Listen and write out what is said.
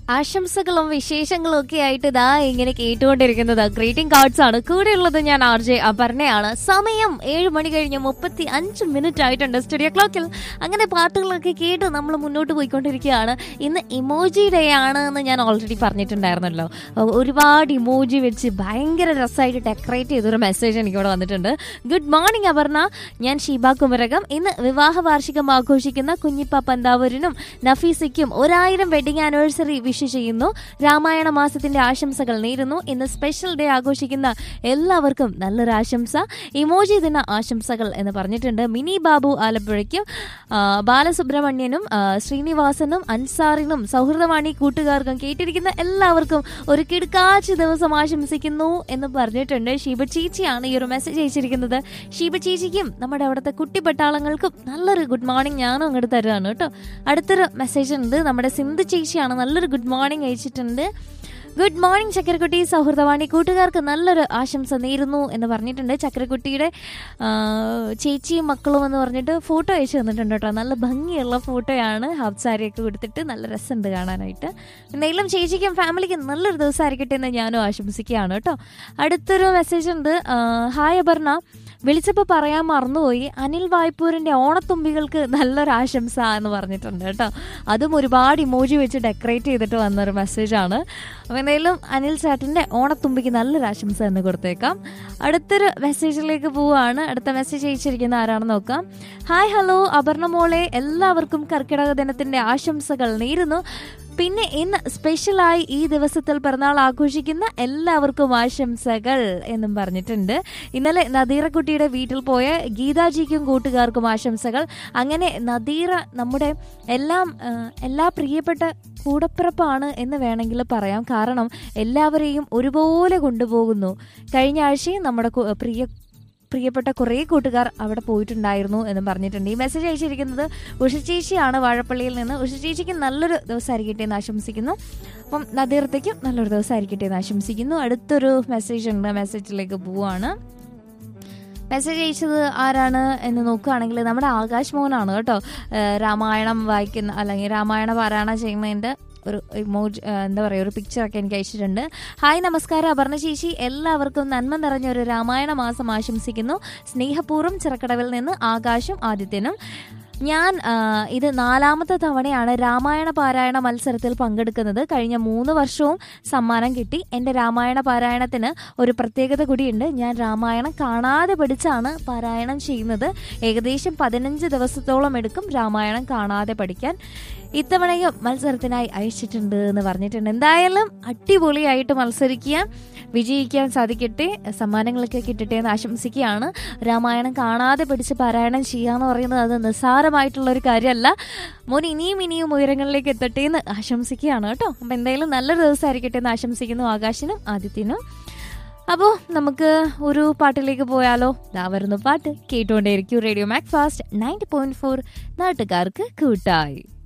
ആശംസകളും വിശേഷങ്ങളും ഒക്കെ ആയിട്ട് ഇതാ ഇങ്ങനെ കേട്ടുകൊണ്ടിരിക്കുന്നത് ഗ്രീറ്റിംഗ് കാർഡ്സ് ആണ് കൂടെയുള്ളത് ഞാൻ ആർ ജെ അപർണയാണ് സമയം ഏഴ് മണി കഴിഞ്ഞ് മുപ്പത്തി അഞ്ച് മിനിറ്റ് ആയിട്ടുണ്ട് സ്റ്റുഡിയോ ക്ലോക്കിൽ അങ്ങനെ പാട്ടുകളൊക്കെ കേട്ട് നമ്മൾ മുന്നോട്ട് പോയിക്കൊണ്ടിരിക്കുകയാണ് ഇന്ന് ഇമോജി ഡേ ആണ് എന്ന് ഞാൻ ഓൾറെഡി പറഞ്ഞിട്ടുണ്ടായിരുന്നല്ലോ അഹ് ഒരുപാട് ഇമോജി വെച്ച് ഭയങ്കര രസമായിട്ട് ഡെക്കറേറ്റ് ചെയ്തൊരു മെസ്സേജ് എനിക്കിവിടെ വന്നിട്ടുണ്ട് ഗുഡ് മോർണിംഗ് അപർണ ഞാൻ ഷീബ കുമരകം ഇന്ന് വിവാഹ വാർഷികം ആഘോഷിക്കുന്ന കുഞ്ഞിപ്പ പന്താവൂരിനും നഫീസയ്ക്കും ഒരായിരം വെഡിങ് ആനിവേഴ്സറി വിഷ് ചെയ്യുന്നു രാമായണ മാസത്തിന്റെ ആശംസകൾ നേരുന്നു ഇന്ന് സ്പെഷ്യൽ ഡേ ആഘോഷിക്കുന്ന എല്ലാവർക്കും നല്ലൊരു ആശംസ ഇമോജി ദിന ആശംസകൾ എന്ന് പറഞ്ഞിട്ടുണ്ട് മിനി ബാബു ആലപ്പുഴയ്ക്കും ആ, ബാലസുബ്രഹ്മണ്യനും ആ, ശ്രീനിവാസനും അൻസാറിനും സൗഹൃദവാണി കൂട്ടുകാർക്കും കേട്ടിരിക്കുന്ന എല്ലാവർക്കും ഒരു കിടുക്കാച്ച് ദിവസം ആശംസിക്കുന്നു എന്ന് പറഞ്ഞിട്ടുണ്ട് ഷീബ ചേച്ചിയാണ് ഈ ഒരു മെസ്സേജ് അയച്ചിരിക്കുന്നത് ഷീബ ചേച്ചിക്കും നമ്മുടെ അവിടുത്തെ കുട്ടി പട്ടാളങ്ങൾക്കും നല്ലൊരു ഗുഡ് മോർണിംഗ് ഞാനും അങ്ങോട്ട് തരുവാണ് കേട്ടോ അടുത്തൊരു മെസ്സേജ് ഉണ്ട് നമ്മുടെ സിന്ധു ചേച്ചിയാണ് നല്ലൊരു ഗുഡ് മോർണിംഗ് അയച്ചിട്ടുണ്ട് ഗുഡ് മോർണിംഗ് ചക്കരക്കുട്ടി സൗഹൃദവാണി കൂട്ടുകാർക്ക് നല്ലൊരു ആശംസ നേരുന്നു എന്ന് പറഞ്ഞിട്ടുണ്ട് ചക്കരക്കുട്ടിയുടെ ആ, ചേച്ചിയും മക്കളും എന്ന് പറഞ്ഞിട്ട് ഫോട്ടോ അയച്ചു തന്നിട്ടുണ്ട് കേട്ടോ നല്ല ഭംഗിയുള്ള ഫോട്ടോയാണ് ഹാഫ് സാരിയൊക്കെ കൊടുത്തിട്ട് നല്ല രസമുണ്ട് കാണാനായിട്ട് എന്തെങ്കിലും ചേച്ചിക്കും ഫാമിലിക്കും നല്ലൊരു ദിവസമായിരിക്കട്ടെ എന്ന് ഞാനും ആശംസിക്കുകയാണ് കേട്ടോ അടുത്തൊരു മെസ്സേജ് ഉണ്ട് ആ, ഹായ് അപർണ വിളിച്ചപ്പോൾ പറയാൻ മറന്നുപോയി അനിൽ വായ്പൂരിന്റെ ഓണത്തുമ്പികൾക്ക് നല്ലൊരു ആശംസ എന്ന് പറഞ്ഞിട്ടുണ്ട് കേട്ടോ അതും ഒരുപാട് ഇമോജി വെച്ച് ഡെക്കറേറ്റ് ചെയ്തിട്ട് വന്നൊരു മെസ്സേജാണ് അപ്പോൾ എന്തായാലും അനിൽ ചേട്ടന്റെ ഓണത്തുമ്പിക്ക് നല്ലൊരു ആശംസ എന്ന് കൊടുത്തേക്കാം അടുത്തൊരു മെസ്സേജിലേക്ക് പോവുകയാണ് അടുത്ത മെസ്സേജ് അയച്ചിരിക്കുന്ന ആരാണെന്ന് നോക്കാം ഹായ് ഹലോ അപർണ മോളെ എല്ലാവർക്കും കർക്കിടക ദിനത്തിന്റെ ആശംസകൾ നേരുന്നു പിന്നെ ഇന്ന് സ്പെഷ്യലായി ഈ ദിവസത്തിൽ പിറന്നാൾ ആഘോഷിക്കുന്ന എല്ലാവർക്കും ആശംസകൾ എന്നും പറഞ്ഞിട്ടുണ്ട് ഇന്നലെ നദീറക്കുട്ടിയുടെ വീട്ടിൽ പോയ ഗീതാജിക്കും കൂട്ടുകാർക്കും ആശംസകൾ അങ്ങനെ നദീറ നമ്മുടെ എല്ലാം ആ, എല്ലാ പ്രിയപ്പെട്ട കൂടപ്പിറപ്പാണ് എന്ന് വേണമെങ്കിൽ പറയാം കാരണം എല്ലാവരെയും ഒരുപോലെ കൊണ്ടുപോകുന്നു കഴിഞ്ഞ ആഴ്ചയും നമ്മുടെ കു- പ്രിയ പ്രിയപ്പെട്ട കുറേ കൂട്ടുകാർ അവിടെ പോയിട്ടുണ്ടായിരുന്നു എന്ന് പറഞ്ഞിട്ടുണ്ട് ഈ മെസ്സേജ് അയച്ചിരിക്കുന്നത് ഉഷ ചേച്ചിയാണ് വാഴപ്പള്ളിയിൽ നിന്ന് ഉഷ ചേച്ചിക്ക് നല്ലൊരു ദിവസമായിരിക്കട്ടെ എന്ന് ആശംസിക്കുന്നു അപ്പം നദീർത്തേക്കും നല്ലൊരു ദിവസമായിരിക്കട്ടെ എന്ന് ആശംസിക്കുന്നു അടുത്തൊരു മെസ്സേജ് ഉണ്ട് മെസ്സേജിലേക്ക് പോവാണ് മെസ്സേജ് അയച്ചത് ആരാണ് എന്ന് നോക്കുകയാണെങ്കിൽ നമ്മുടെ ആകാശ് മോഹനാണ് കേട്ടോ ഏഹ് രാമായണം വായിക്കുന്ന അല്ലെങ്കിൽ രാമായണ പാരായണം ചെയ്യുന്നതിൻ്റെ ഒരു ഇമോജ് എന്താ പറയുക ഒരു പിക്ചറൊക്കെ എനിക്ക് അയച്ചിട്ടുണ്ട് ഹായ് നമസ്കാരം അപർണ ചേച്ചി എല്ലാവർക്കും നന്മ നിറഞ്ഞ ഒരു രാമായണ മാസം ആശംസിക്കുന്നു സ്നേഹപൂർവ്വം ചിറക്കടവിൽ നിന്ന് ആകാശും ആദിത്യനും ഞാൻ ആ, ഇത് നാലാമത്തെ തവണയാണ് രാമായണ പാരായണ മത്സരത്തിൽ പങ്കെടുക്കുന്നത് കഴിഞ്ഞ മൂന്ന് വർഷവും സമ്മാനം കിട്ടി എൻ്റെ രാമായണ പാരായണത്തിന് ഒരു പ്രത്യേകത കൂടിയുണ്ട് ഞാൻ രാമായണം കാണാതെ പഠിച്ചാണ് പാരായണം ചെയ്യുന്നത് ഏകദേശം പതിനഞ്ച് ദിവസത്തോളം എടുക്കും രാമായണം കാണാതെ പഠിക്കാൻ ഇത്തവണയും മത്സരത്തിനായി അയച്ചിട്ടുണ്ട് എന്ന് പറഞ്ഞിട്ടുണ്ട് എന്തായാലും അടിപൊളിയായിട്ട് മത്സരിക്കുക വിജയിക്കാൻ സാധിക്കട്ടെ സമ്മാനങ്ങളൊക്കെ കിട്ടട്ടെ എന്ന് ആശംസിക്കുകയാണ് രാമായണം കാണാതെ പഠിച്ച് പാരായണം ചെയ്യാന്ന് പറയുന്നത് അത് നിസ്സാരമായിട്ടുള്ള ഒരു കാര്യമല്ല മോൻ ഇനിയും ഇനിയും ഉയരങ്ങളിലേക്ക് എത്തട്ടെ എന്ന് ആശംസിക്കുകയാണ് കേട്ടോ അപ്പം എന്തായാലും നല്ലൊരു ദിവസമായിരിക്കട്ടെ എന്ന് ആശംസിക്കുന്നു ആകാശിനും ആദിത്യനും അപ്പോൾ നമുക്ക് ഒരു പാട്ടിലേക്ക് പോയാലോ ദാ വരുന്ന പാട്ട് കേട്ടുകൊണ്ടേയിരിക്കും radio Mac Fast ninety point four നാട്ടുകാർക്ക് കൂട്ടായി